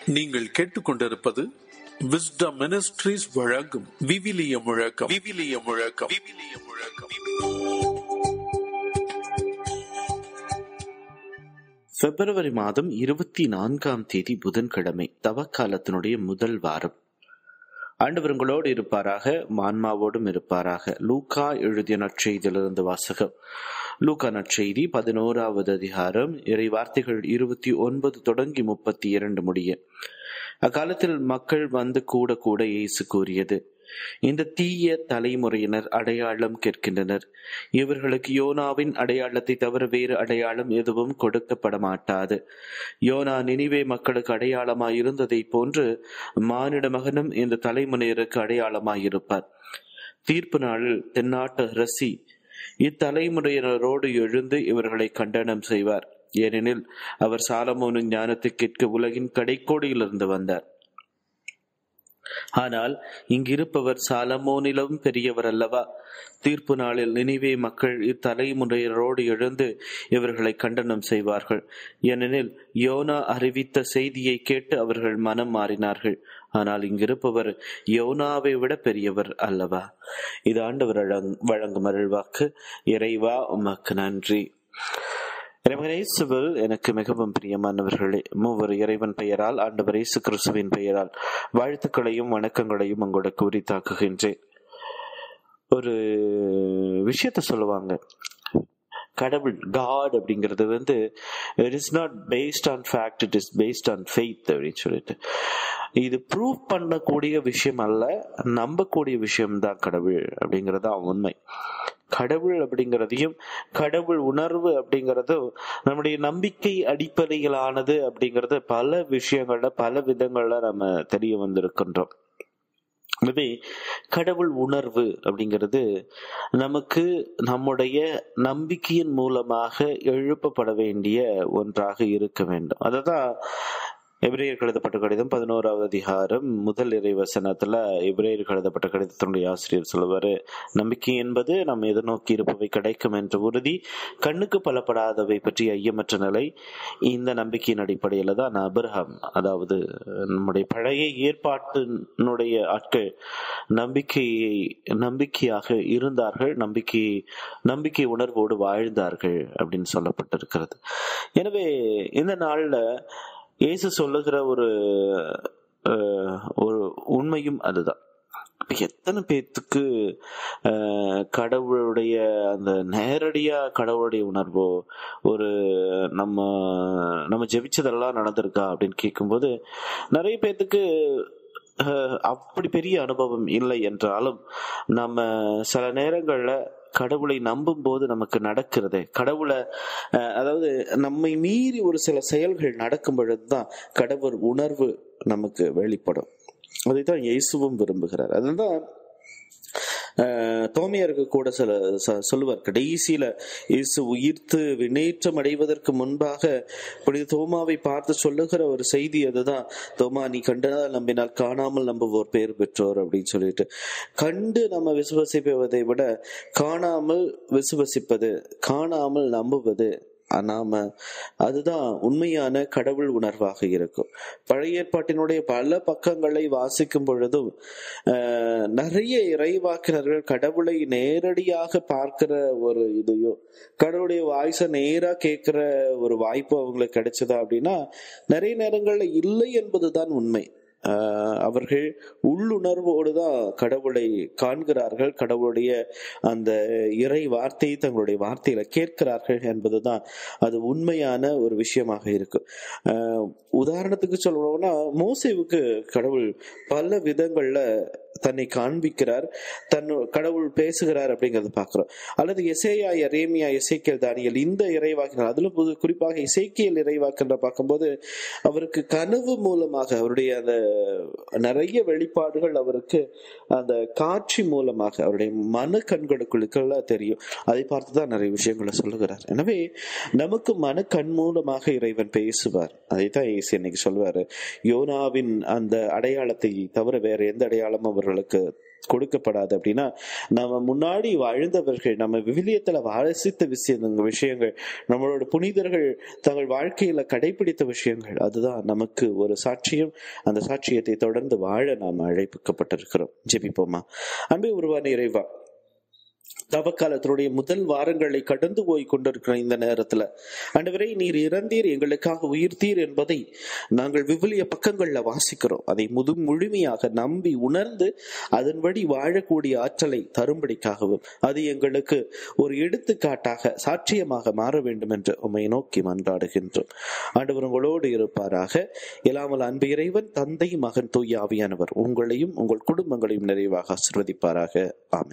நீங்கள் கேட்டுக்கொண்டிருப்பது wisdom ministries வழங்கும் விவிலிய முழக்கம் விவிலிய முழக்கம் விவிலிய முழக்கம் பிப்ரவரி மாதம் இருபத்தி நான்காம் தேதி புதன்கிழமை தவக்காலத்தினுடைய முதல் வாரம் ஆண்டவர் உங்களோடு இருப்பாராக மான்மாவோடும் இருப்பாராக லூக்கா எழுதிய நற்செய்தியிலிருந்து வாசகம் லூக்கா நற்செய்தி பதினோராவது அதிகாரம் இறை வார்த்தைகள் இருபத்தி ஒன்பது தொடங்கி முப்பத்தி இரண்டு முடிய அக்காலத்தில் மக்கள் வந்து கூட கூட இயேசு கூறியது இந்த தீய தலைமுறையினர் அடையாளம் கேட்கின்றனர் இவர்களுக்கு யோனாவின் அடையாளத்தை தவிர வேறு அடையாளம் எதுவும் கொடுக்கப்பட மாட்டாது யோனா நினிவே மக்களுக்கு அடையாளமாய் இருந்ததை போன்று மானிட மகனும் இந்த தலைமுறையினருக்கு அடையாளமாயிருப்பார் தீர்ப்பு நாளில் தென்னாட்டு அரசி இத்தலைமுறையினரோடு எழுந்து இவர்களை கண்டனம் செய்வார் ஏனெனில் அவர் சாலமோனின் ஞானத்தை கேட்க உலகின் கடைக்கோடியிலிருந்து வந்தார் ஆனால் இங்கிருப்பவர் சாலமோனிலும் பெரியவர் அல்லவா தீர்ப்பு நாளில் நினைவே மக்கள் இத்தலைமுறையரோடு எழுந்து இவர்களை கண்டனம் செய்வார்கள் ஏனெனில் யோனா அறிவித்த செய்தியை கேட்டு அவர்கள் மனம் மாறினார்கள் ஆனால் இங்கிருப்பவர் யோனாவை விட பெரியவர் அல்லவா இது ஆண்டவர் வழங்கும் அருள்வாக்கு இறைவா உமக்கு நன்றி இறைவனேசுவில் எனக்கு மிகவும் பிரியமானவர்களே மூவர் இறைவன் பெயரால் ஆண்டவர் இயேசு கிறிஸ்துவின் பெயரால் வாழ்த்துக்களையும் வணக்கங்களையும் உங்களுக்கு உரித்தாக்குகின்றேன் ஒரு விஷயத்த சொல்லுவாங்க கடவுள் காட் அப்படிங்கிறது வந்து it is not based on fact it is based on faith அப்படின்னு சொல்லிட்டு இது ப்ரூவ் பண்ணக்கூடிய விஷயம் அல்ல நம்பக்கூடிய விஷயம் தான் கடவுள் அப்படிங்கிறது உண்மை கடவுள் அப்படிங்கிறதையும் கடவுள் உணர்வு அப்படிங்கிறதும் நம்முடைய நம்பிக்கை அடிப்படையிலானது அப்படிங்கறது பல விஷயங்கள்ல பல விதங்கள்ல நம்ம தெரிய வந்திருக்கின்றோம் எனவே கடவுள் உணர்வு அப்படிங்கிறது நமக்கு நம்முடைய நம்பிக்கையின் மூலமாக எழுப்பப்பட வேண்டிய ஒன்றாக இருக்க வேண்டும் அததான் எபிரேயர் எழுதப்பட்ட கடிதம் பதினோராவது அதிகாரம் முதல் இறைவசனத்துல எபிரேயர் எழுதப்பட்ட கடிதத்தினுடைய ஆசிரியர் சொல்லுவாரு நம்பிக்கை என்பது நம்ம எதிர்நோக்கி இருப்பவை கிடைக்கும் என்ற உறுதி கண்ணுக்கு பலப்படாதவை பற்றி ஐயமற்ற நிலை இந்த நம்பிக்கையின் அடிப்படையில தான் அபிரஹாம் அதாவது நம்முடைய பழைய ஏற்பாட்டினுடைய ஆட்கள் நம்பிக்கையை நம்பிக்கையாக இருந்தார்கள் நம்பிக்கை நம்பிக்கை உணர்வோடு வாழ்ந்தார்கள் அப்படின்னு சொல்லப்பட்டிருக்கிறது எனவே இந்த நாள்ல இயேசு சொல்லுகிற ஒரு ஒரு உண்மையும் அதுதான் எத்தனை பேத்துக்கு கடவுளுடைய அந்த நேரடியா கடவுளுடைய உணர்வோ ஒரு நம்ம நம்ம ஜெபிச்சதெல்லாம் நடந்திருக்கா அப்படின்னு கேட்கும்போது நிறைய பேத்துக்கு அப்படி பெரிய அனுபவம் இல்லை என்றாலும் நம்ம சில நேரங்கள்ல கடவுளை நம்பும் போது நமக்கு நடக்கிறது கடவுளை அதாவது நம்மை மீறி ஒரு சில செயல்கள் நடக்கும் பொழுதுதான் கடவுள் உணர்வு நமக்கு வெளிப்படும் அதைத்தான் இயேசுவும் விரும்புகிறார் அதுதான் தோமையருக்கு கூட சில சொல்லுவார் கடைசியில இயேசு உயிர்த்து வினேற்றம் அடைவதற்கு முன்பாக புனித தோமாவை பார்த்து சொல்லுகிற ஒரு செய்தி அதுதான் தோமா நீ கண்டனால் நம்பினால் காணாமல் நம்புவோர் பேர் பெற்றோர் அப்படின்னு சொல்லிட்டு கண்டு நம்ம விசுவசிப்பதை விட காணாமல் விசுவசிப்பது காணாமல் நம்புவது நாம அதுதான் உண்மையான கடவுள் உணர்வாக இருக்கும் பழைய ஏற்பாட்டினுடைய பல பக்கங்களை வாசிக்கும் பொழுதும் நிறைய இறைவாக்கினர்கள் கடவுளை நேரடியாக பார்க்கிற ஒரு இதையோ கடவுளுடைய வாய்ஸை நேரா கேட்கிற ஒரு வாய்ப்பு அவங்களுக்கு கிடைச்சதா அப்படின்னா நிறைய நேரங்கள்ல இல்லை என்பதுதான் உண்மை அவர்கள் உள்ளுணர்வோடு தான் கடவுளை காண்கிறார்கள் கடவுளுடைய அந்த இறை வார்த்தையை தங்களுடைய வார்த்தையில கேட்கிறார்கள் என்பதுதான் அது உண்மையான ஒரு விஷயமாக இருக்கும் உதாரணத்துக்கு சொல்லணும்னா மோசேவுக்கு கடவுள் பல விதங்கள்ல தன்னை காண்பிக்கிறார் தன் கடவுள் பேசுகிறார் அப்படிங்கறத பாக்குறோம் அல்லது எசேயா எரேமியா இசைக்கியல் தானியல் இந்த இறைவாக்கினர் அதுல புது குறிப்பாக இசைக்கியல் இறைவாக்கினர் பார்க்கும்போது அவருக்கு கனவு மூலமாக அவருடைய அந்த நிறைய வெளிப்பாடுகள் அவருக்கு அந்த காட்சி மூலமாக அவருடைய மன கண்களுக்குள்ள தெரியும் அதை பார்த்துதான் நிறைய விஷயங்களை சொல்லுகிறார் எனவே நமக்கு மன கண் மூலமாக இறைவன் பேசுவார் அதைத்தான் ஏசு இன்னைக்கு சொல்லுவாரு யோனாவின் அந்த அடையாளத்தை தவிர வேற எந்த அடையாளமும் அவர் அவர்களுக்கு கொடுக்கப்படாது அப்படின்னா நம்ம முன்னாடி வாழ்ந்தவர்கள் நம்ம விவிலியத்துல வாசித்த விஷயம் விஷயங்கள் நம்மளோட புனிதர்கள் தங்கள் வாழ்க்கையில கடைபிடித்த விஷயங்கள் அதுதான் நமக்கு ஒரு சாட்சியம் அந்த சாட்சியத்தை தொடர்ந்து வாழ நாம் அழைப்பிக்கப்பட்டிருக்கிறோம் ஜெபிப்போமா அன்பே உருவான இறைவா தவக்காலத்தினுடைய முதல் வாரங்களை கடந்து போய் கொண்டிருக்கிற இந்த நேரத்துல ஆண்டவரே நீர் இறந்தீர் எங்களுக்காக உயிர்த்தீர் என்பதை நாங்கள் விவிலிய பக்கங்கள்ல வாசிக்கிறோம் அதை முது முழுமையாக நம்பி உணர்ந்து அதன்படி வாழக்கூடிய ஆற்றலை தரும்படிக்காகவும் அது எங்களுக்கு ஒரு எடுத்துக்காட்டாக சாட்சியமாக மாற வேண்டும் என்று உம்மை நோக்கி மன்றாடுகின்றோம் ஆண்டவர் உங்களோடு இருப்பாராக இல்லாமல் அன்பு இறைவன் தந்தை மகன் தூய் ஆவியானவர் உங்களையும் உங்கள் குடும்பங்களையும் நிறைவாக ஆசிர்வதிப்பாராக ஆமென்